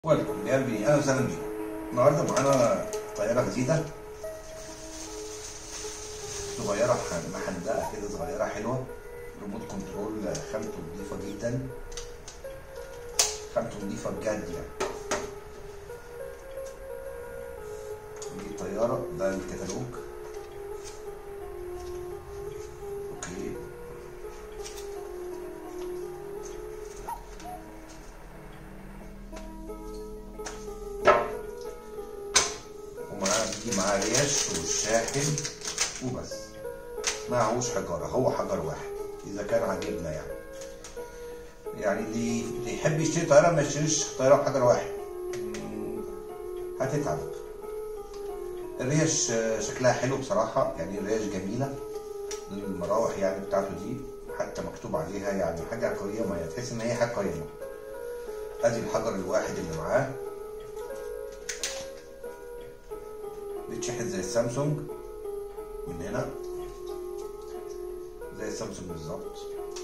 ويلكم يا بني اهلا وسهلا بيكم النهارده معانا طياره جديده صغيره ح- محندقه كده صغيره حلوه ريموت كنترول خامته نضيفه جدا خامته نضيفه بجد يعني دي طياره ده الكتالوج اوكي ومعاه بيجي معاه ريش والشاحن وبس معهوش حجارة هو حجر واحد إذا كان عاجبنا يعني يعني اللي اللي يحب يشتري طيارة ما يشتريش طيارة بحجر واحد مم، هتتعب الريش آه، شكلها حلو بصراحة يعني الريش جميلة المراوح يعني بتاعته دي حتى مكتوب عليها يعني حاجة قيمة يعني تحس إن هي حاجة قيمة أدي الحجر الواحد اللي معاه بيتشحن زي السامسونج من هنا زي السامسونج بالظبط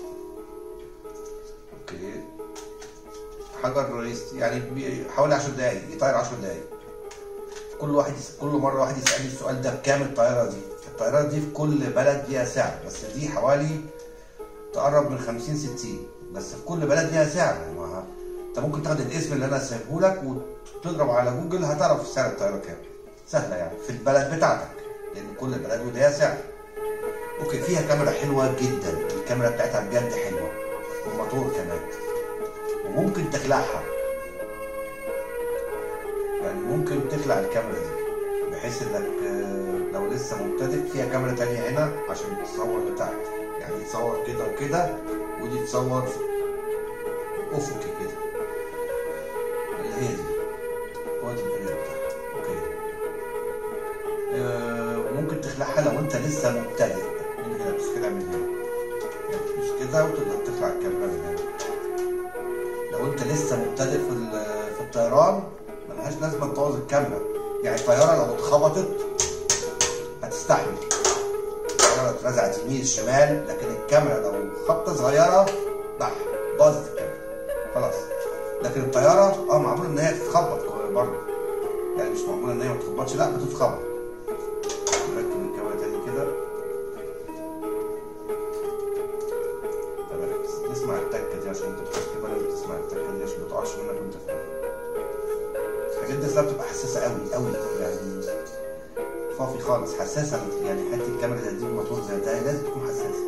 اوكي حجر يس- يعني بي- حوالي 10 دقايق يطير 10 دقايق كل واحد يس- كل مره واحد يسالني السؤال ده بكام الطياره دي الطياره دي في كل بلد ليها سعر بس دي حوالي تقرب من 50 60 بس في كل بلد ليها سعر ما انت ممكن تاخد الاسم اللي انا سايبه لك وتضرب على جوجل هتعرف سعر الطياره كام سهله يعني في البلد بتاعتك لان كل بلد وليها سعر اوكي فيها كاميرا حلوه جدا الكاميرا بتاعتها بجد حلوه والموتور كمان وممكن تخلعها يعني ممكن تخلع الكاميرا دي بحيث انك آه، لو لسه مبتدئ فيها كاميرا تانية هنا عشان تصور لتحت يعني تصور كده وكده ودي تصور افقي كده اللي هي دي وادي الفيديو بتاعها اوكي آه، ممكن تخلعها لو انت لسه مبتدئ من هنا بس كده من هنا يعني تدوس كده وتقدر تخلع الكاميرا من هنا لو انت لسه مبتدئ في ال- في الطيران ملهاش لازمه تبوظ الكاميرا يعني الطياره لو اتخبطت هتستحمل الطياره اترزعت يمين شمال لكن الكاميرا لو خبطه صغيره بح باظت الكاميرا خلاص لكن الطياره اه معمول ان هي تتخبط برضه يعني مش معمول ان هي ما تتخبطش لا بتتخبط نركب الكاميرا تاني كده تمام تسمع التكه دي عشان انت بتركب لازم تسمع التكه دي عشان ما تقعش منك وانت في الحاجات دي أصلاً بتبقى حساسه قوي قوي يعني فافي خالص حساسه يعني حته الكاميرا زي دي الموتور زي ده لازم تكون حساسه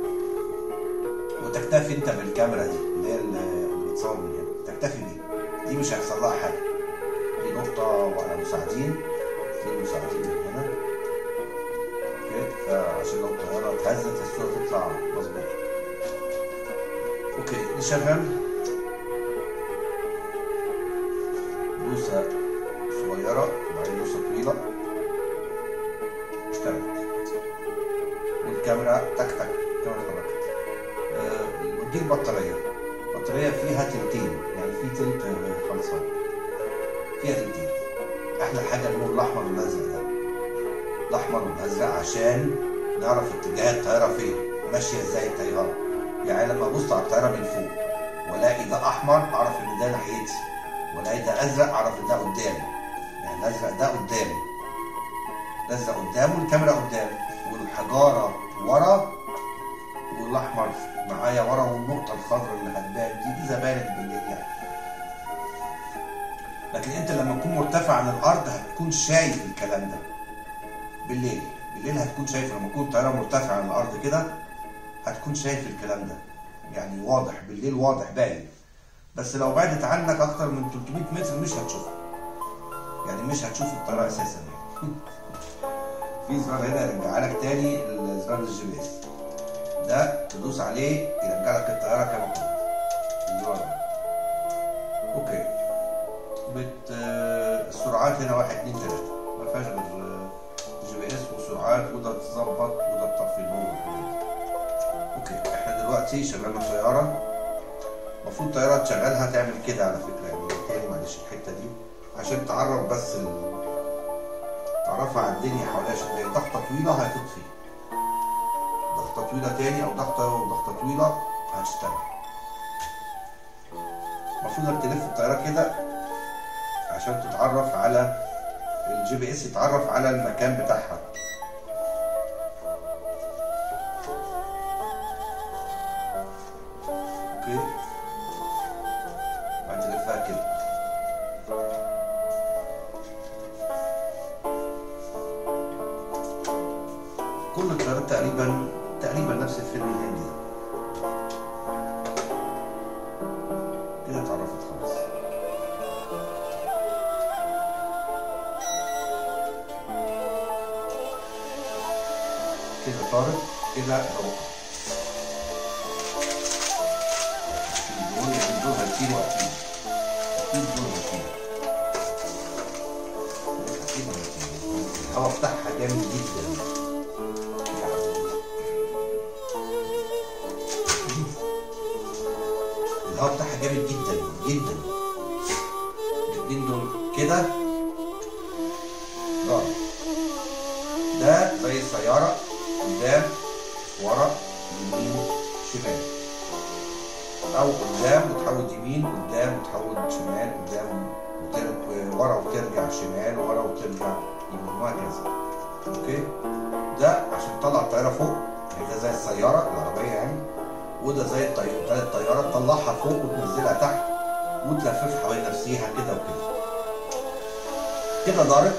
وتكتفي انت بالكاميرا دي اللي هي اللي بتصور من هنا تكتفي بيها دي مش هيحصل لها حاجه دي نقطه وعلى مساعدين في مساعدين من هنا اوكي فعشان لو الطياره اتهزت الصوره تطلع مظبوطه اوكي نشغل دوسه صغيره وبعدين دوسه طويله اشتغلت والكاميرا تك تك الكاميرا اتحركت آه، ودي البطاريه البطاريه فيها تلتين يعني في تلت آه، خلصان فيها تلتين احلى حاجه اللون الاحمر والازرق ده الاحمر والازرق عشان نعرف اتجاه الطياره فين ماشيه ازاي الطياره يعني لما ابص على الطياره من فوق والاقي ده احمر اعرف ان ده ناحيتي والاقي ده ازرق اعرف ان ده قدامي يعني الازرق ده قدامي الازرق قدامه الكاميرا قدامي والحجاره ورا والاحمر معايا ورا والنقطه الخضراء اللي هتبان دي اذا بانت بالليل يعني لكن انت لما تكون مرتفع عن الارض هتكون شايف الكلام ده بالليل بالليل هتكون شايف لما تكون الطياره مرتفعه عن الارض كده هتكون شايف الكلام ده يعني واضح بالليل واضح باين بس لو بعدت عنك اكتر من 300 متر مش هتشوفها يعني مش هتشوف الطياره اساسا يعني في زرار هنا يرجع لك تاني زرار الجي بي اس ده تدوس عليه يرجع لك الطياره كما كنت الزرار ده اوكي بت آه، السرعات هنا واحد اتنين تلاته ما فيهاش غير آه، جي بي اس وسرعات وده تظبط وده تطفي النور والحاجات دي. اوكي احنا دلوقتي شغلنا الطياره المفروض الطياره تشغلها تعمل كده على فكره يعني تاني معلش الحته دي عشان تعرف بس ال... تعرفها على الدنيا حواليها عشان هي ضغطه طويله هتطفي ضغطه طويله تاني او ضغطه وضغطه طويله هتشتغل المفروض انك تلف الطياره كده عشان تتعرف على الجي بي اس يتعرف على المكان بتاعها اوكي بعدين تلفها كده كل الطيارات تقريبا تقريبا نفس الفيلم الهندي كده اتعرفت خلاص كده طارت كده روحة دول دول هتشيلوا اكيد اكيد دول هتشيلوا اكيد هتشيلوا الهواء بتاعها جامد جدا الهواء بتاعها جامد جدا جدا الاتنين دول كده ضرب ده زي السيارة قدام ورا يمين شمال أو قدام وتحود يمين قدام وتحود شمال قدام وتر- ورا وترجع شمال ورا وترجع يمين وهكذا أوكي ده عشان تطلع الطيارة فوق يعني ده زي السيارة العربية يعني وده زي الطيارة زي الطيارة تطلعها فوق وتنزلها تحت وتلفف حوالين نفسيها كده وكده كده دارت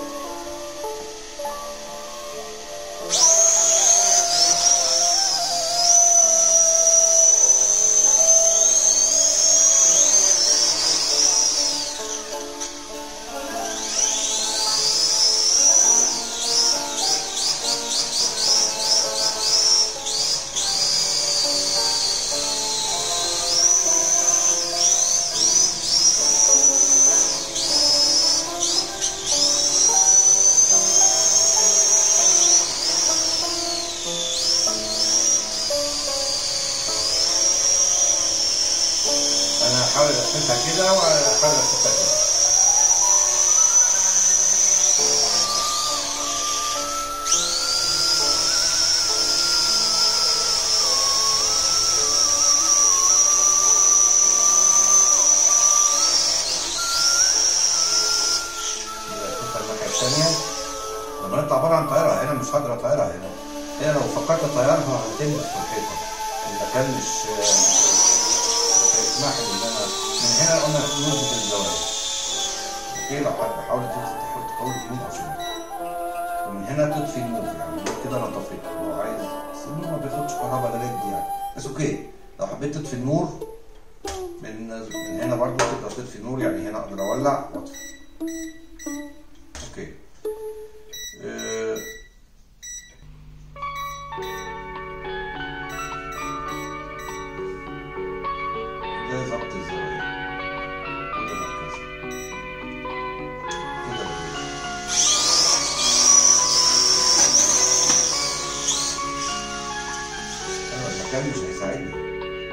انا هحاول الففها كده وهحاول الففها كده يبقى الففها الناحية التانية لما انت عبارة عن طيارة هنا مش هقدر اطيرها هنا هنا لو فكرت اطيرها هتلمس في الحيطة المكان مش مش هيسمح لي ان انا من هنا قلنا نظبط الزوايا اوكي لو حد بحاول تحاول تحول يمين او شمال ومن هنا تطفي النور يعني النور كده انا طفيته لو عايز بس النور ما بياخدش كهرباء ده ليد يعني بس اوكي لو حبيت تطفي النور من من هنا برضو تقدر تطفي النور يعني هنا اقدر اولع واطفي اوكي أه ده ظبط الزوايا وده مركزي كده ايوه المكان مش هيساعدني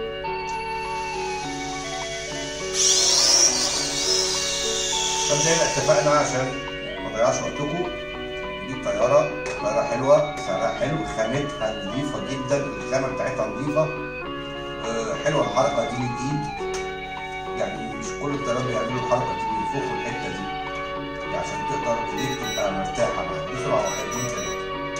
طب زي ما اتفقنا عشان ما نضيعش وقتكم دي الطيارة طيارة حلوة سعرها حلو خامتها نظيفة جدا الخامة بتاعتها نظيفة آه، حلوة الحركة دي للإيد يعني مش كل الطيارات بيعملوا الحركة دي بينفخوا الحتة دي يعني عشان تقدر ايديك تبقى مرتاحة معاك بسرعة واحد اتنين تلاتة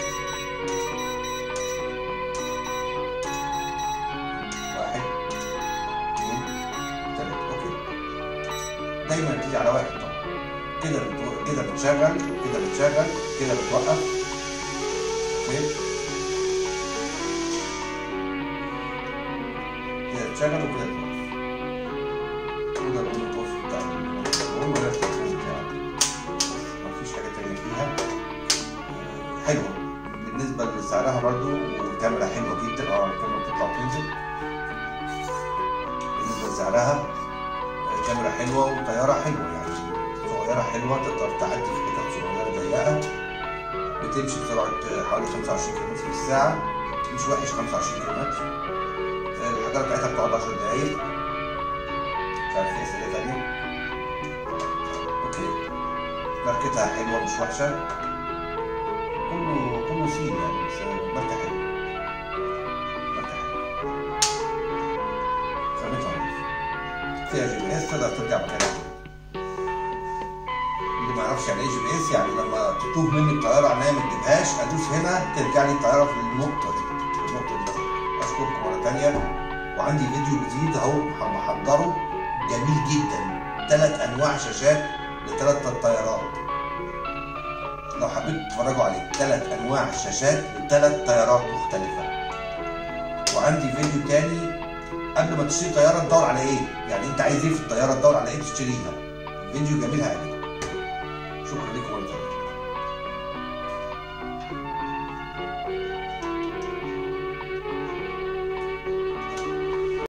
واحد اتنين تلاتة اوكي دايما تيجي على واحد طبعا كده بتو... كده بتشغل كده بتشغل كده بتوقف اوكي كده بتشغل وكده بتوقف وده الريموت بتاع التليفون ولا التليفون بتاعك مفيش حاجة تانية فيها آه، حلوة بالنسبة لسعرها برضو والكاميرا حلوة جدا اه الكاميرا بتطلع وتنزل بالنسبة لسعرها آه، كاميرا حلوة وطيارة حلوة يعني صغيرة حلوة تقدر تعدي في حتت صغيرة ضيقة بتمشي بسرعة آه، حوالي 25 كم في الساعة مش وحش 25 كم الحجارة بتاعتها بتقعد 10 دقايق مش عارف ايه سالتها دي اوكي ماركتها حلوه مش وحشه كله كله سين يعني بس ماركه حلوه ماركه حلوه خامتها نضيفه فيها جي بي اس تقدر ترجع مكانك يعرفش يعني ايه جي بي اس يعني لما تتوه مني الطياره عينيا ما تجيبهاش ادوس هنا ترجع لي الطياره في النقطه دي في النقطه دي اشكركم مره ثانيه وعندي فيديو جديد اهو محضره جميل جدا ثلاث انواع شاشات لثلاث طيارات لو حبيت تتفرجوا عليه ثلاث انواع شاشات لثلاث طيارات مختلفه وعندي فيديو تاني قبل ما تشتري طياره تدور على ايه يعني انت عايز ايه في الطياره تدور على ايه تشتريها فيديو جميل هيعجبك شكرا لكم مره ثانيه